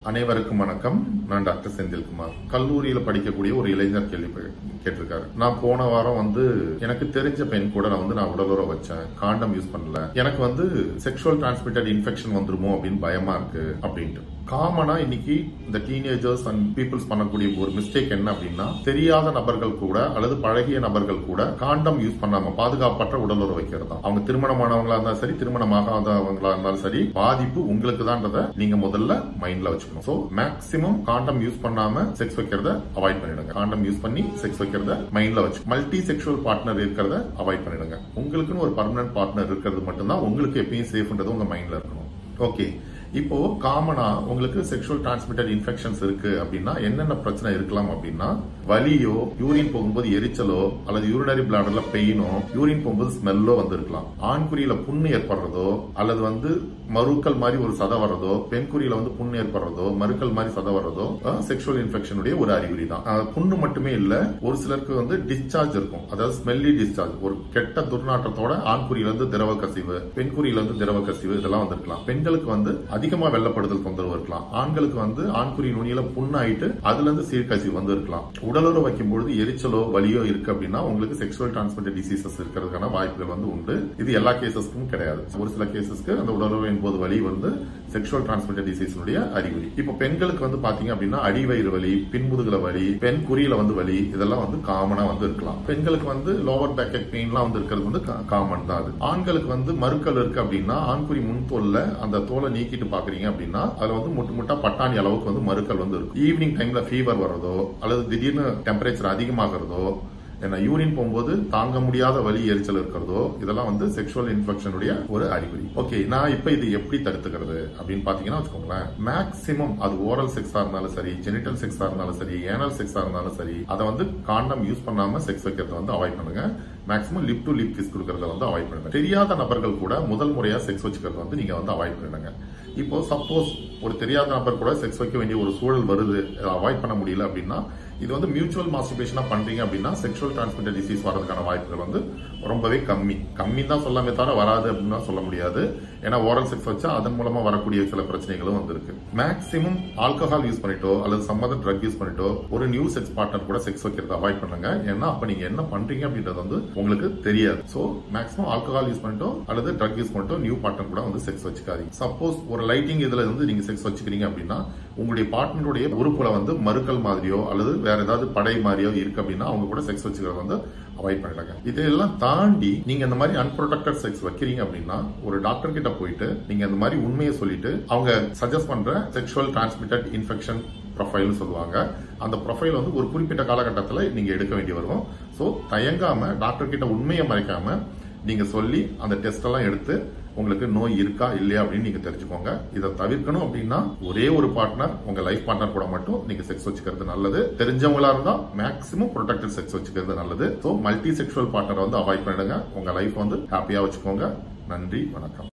அனைவருக்கும் வணக்கம் நான் டாக்டர் செந்தில்குமார் கல்லூரியில படிக்கக்கூடிய ஒரு இளைஞர் கேள்வி பே- கேட்டிருக்காரு நான் போன வாரம் வந்து எனக்கு தெரிஞ்ச பெண் கூட நான் வந்து நான் உடலுறவு வச்சேன் காண்டம் யூஸ் பண்ணல எனக்கு வந்து செக்ஷுவல் டிரான்ஸ்மிட்டட் இன்ஃபெக்ஷன் வந்துருமோ அப்படின்னு பயமா இருக்கு அப்படின்ட்டு காமனா இன்னைக்கு இந்த டீனேஜர்ஸ் அண்ட் பீப்புள்ஸ் பண்ணக்கூடிய ஒரு மிஸ்டேக் என்ன அப்படின்னா தெரியாத நபர்கள் கூட அல்லது பழகிய நபர்கள் கூட காண்டம் யூஸ் பண்ணாம பாதுகாப்பற்ற உடலுறவு வைக்கிறது தான் அவங்க திருமணமானவங்களா இருந்தாலும் சரி திருமணமாகாதவங்களா இருந்தாலும் சரி பாதிப்பு உங்களுக்கு தான்றத நீங்க முதல்ல மைண்ட்ல வச்சுக்கணும் சோ மேக்ஸிமம் காண்டம் யூஸ் பண்ணாம செக்ஸ் வைக்கிறத அவாய்ட் பண்ணிடுங்க காண்டம் யூஸ் பண்ணி செக்ஸ் வைக்கிறத மைண்ட்ல வச்சு மல்டி செக்ஷுவல் பார்ட்னர் இருக்கிறத அவாய்ட் பண்ணிடுங்க உங்களுக்குன்னு ஒரு பர்மனன்ட் பார்ட்னர் இருக்கிறது மட்டும்தான் உங்களுக்கு எப்பயும் சேஃப்ன்றது உங்க மைண்ட்ல இருக்கணும் ஓகே இப்போ காமனா உங்களுக்கு செக்ஷுவல் டிரான்ஸ்மிட்டட் இன்ஃபெக்ஷன்ஸ் இருக்கு அப்படின்னா என்னென்ன பிரச்சனை இருக்கலாம் அப்படின்னா வலியோ யூரின் போகும்போது எரிச்சலோ அல்லது யூரினரி பிளாடர்ல பெயினோ யூரின் போகும்போது ஸ்மெல்லோ வந்திருக்கலாம் ஆண்குறியில புண்ணு ஏற்படுறதோ அல்லது வந்து மறுக்கல் மாதிரி ஒரு சதை வர்றதோ பெண்குறியில வந்து புண்ணு ஏற்படுறதோ மறுக்கல் மாதிரி சதை வர்றதோ செக்ஷுவல் இன்ஃபெக்ஷனுடைய ஒரு அறிகுறி தான் அஹ், புண்ணு மட்டுமே இல்ல ஒரு சிலருக்கு வந்து டிஸ்சார்ஜ் இருக்கும் அதாவது ஸ்மெல்லி டிஸ்சார்ஜ் ஒரு கெட்ட துர்நாற்றத்தோட ஆண்குறியில இருந்து திரவ கசிவு பெண்குறியில இருந்து திரவ கசிவு இதெல்லாம் வந்திருக்கலாம் பெண்களுக்கு வந்து அதிகமா வெள்ளப்படுதல் தொந்தரவு இருக்கலாம் ஆண்களுக்கு வந்து ஆண்குறி நுனியில புண்ணாயிட்டு அதுல இருந்து சீர்கசிவு வந்து இருக்கலாம் உடலுறவு வைக்கும் பொழுது எரிச்சலோ வலியோ இருக்கு அப்படின்னா உங்களுக்கு செக்ஷுவல் டிரான்ஸ்மிட்டட் டிசீசஸ் இருக்கிறதுக்கான வாய்ப்புகள் வந்து உண்டு இது எல்லா கேசஸ்க்கும் கிடையாது ஒரு சில கேசஸ்க்கு அந்த உடலுறவின் போது வலி வந்து செக்ஷுவல் டிரான்ஸ்மிட்டட் டிசீஸினுடைய அறிகுறி இப்போ பெண்களுக்கு வந்து பாத்தீங்க அப்படின்னா அடிவயிறு வலி பின்முதுகுல வலி பெண் குறியில வந்து வலி இதெல்லாம் வந்து காமனா வந்து இருக்கலாம் பெண்களுக்கு வந்து லோவர் பேக் பெயின்லாம் வந்து இருக்கிறது வந்து காமன் தான் அது ஆண்களுக்கு வந்து மறுக்கல் இருக்கு அப்படின்னா ஆண்குறி முன் தோல்ல அந்த தோலை நீக்கிட்டு பாக்குறீங்க அப்படின்னா அதுல வந்து முட்டு முட்டா பட்டாணி அளவுக்கு வந்து மறுக்கல் வந்து இருக்கும் ஈவினிங் டைம்ல ஃபீவர் வர்றதோ அல்லது திடீர்னு டெம்பரேச்சர் அதிகமாகிறதோ ஏன்னா யூரின் போகும்போது தாங்க முடியாத வலி எரிச்சல் இருக்கிறதோ இதெல்லாம் வந்து செக்ஷுவல் இன்ஃபெக்ஷனுடைய ஒரு அறிகுறி ஓகே நான் இப்ப இது எப்படி தடுத்துக்கிறது அப்படின்னு பாத்தீங்கன்னா வச்சுக்கோங்களேன் மேக்சிமம் அது ஓரல் செக்ஸா இருந்தாலும் சரி ஜெனிட்டல் செக்ஸா இருந்தாலும் சரி ஏனல் செக்ஸா இருந்தாலும் சரி அதை வந்து காண்டம் யூஸ் பண்ணாம செக்ஸ் வைக்கிறத வந்து அவாய்ட் பண்ணுங்க maximum lip to lip kiss கொடுக்கறத வந்து அவாய்ட் பண்ணுங்க தெரியாத நபர்கள் கூட முதல் முறையா செக்ஸ் வச்சுக்கிறத வந்து நீங்க வந்து அவாய்ட் பண்ணுங்க இப்போ சப்போஸ் ஒரு தெரியாத நபர் கூட செக்ஸ் வைக்க வேண்டிய ஒரு சூழல் வருது அவாய்ட் பண்ண முடியல அப்படின்னா இது வந்து மியூச்சுவல் மாஸ்டர்பேஷனா பண்றீங்க அப்படின்னா செக்ஷுவல் டிரான்ஸ்மிட்டட் டிசீஸ் வரதுக்கான வாய்ப்புகள் வந்து ரொம்பவே கம்மி கம்மி தான் சொல்லாமே தவிர வராது அப்படின்னு சொல்ல முடியாது ஏன்னா ஓரல் செக்ஸ் வச்சா அதன் மூலமா வரக்கூடிய சில பிரச்சனைகளும் வந்து இருக்கு மேக்ஸிமம் ஆல்கஹால் யூஸ் பண்ணிட்டோ அல்லது சம்மத ட்ரக் யூஸ் பண்ணிட்டோ ஒரு நியூ செக்ஸ் பார்ட்னர் கூட செக்ஸ் வைக்கிறத அவாய்ட் பண்ணுங்க ஏன்னா அப்ப நீங்க என்ன பண்றீங்க அப்படின்றது வந்து உங்களுக்கு தெரியாது சோ மேக்ஸிமம் ஆல்கஹால் யூஸ் பண்ணிட்டோ அல்லது ட்ரக் யூஸ் பண்ணிட்டோ நியூ பார்ட்னர் கூட வந்து செக்ஸ் வச்சுக்காதீங்க சப்போஸ் ஒரு லைட்டிங் இதுல இருந்து நீங்க செக்ஸ் வச்சுக்கிறீங்க அப்படின்னா உங்களுடைய பார்ட்னருடைய உறுப்புல வந்து மறுக்கல் மாதிரியோ அல்லது வேற ஏதாவது படை மாதிரியோ இருக்கு அப்படின்னா அவங்க கூட செக்ஸ் வச்சுக்கிறத வந்து அவாய்ட் பண்ணிடுங்க இதெல்லாம் தாண்டி நீங்க இந்த மாதிரி அன்ப்ரொடெக்டட் செக்ஸ் வைக்கிறீங்க அப்படின்னா ஒரு டாக்டர் கிட்ட போயிட்டு நீங்க இந்த மாதிரி உண்மையை சொல்லிட்டு அவங்க சஜஸ்ட் பண்ற செக்ஷுவல் டிரான்ஸ்மிட்டட் இன்ஃபெக்ஷன் ப்ரொஃபைல்னு சொல்லுவாங்க அந்த ப்ரொஃபைல் வந்து ஒரு குறிப்பிட்ட காலகட்டத்தில் நீங்க எடுக்க வேண்டி வரும் ஸோ தயங்காம டாக்டர் கிட்ட உண்மையை மறைக்காம நீங்க சொல்லி அந்த டெஸ்ட் எல்லாம் எடுத்து உங்களுக்கு நோய் இருக்கா இல்லையா அப்படின்னு நீங்க தெரிஞ்சுக்கோங்க இதை தவிர்க்கணும் அப்படின்னா ஒரே ஒரு பார்ட்னர் உங்க லைஃப் பார்ட்னர் கூட மட்டும் நீங்க செக்ஸ் வச்சுக்கிறது நல்லது தெரிஞ்சவங்களா இருந்தா மேக்ஸிமம் ப்ரொடெக்டட் செக்ஸ் வச்சுக்கிறது நல்லது ஸோ மல்டி செக்ஷுவல் பார்ட்னர் வந்து அவாய்ட் பண்ணிடுங்க உங்க லைஃப் வந்து ஹாப்பியா வச்சுக்கோங்க நன்றி வணக்கம்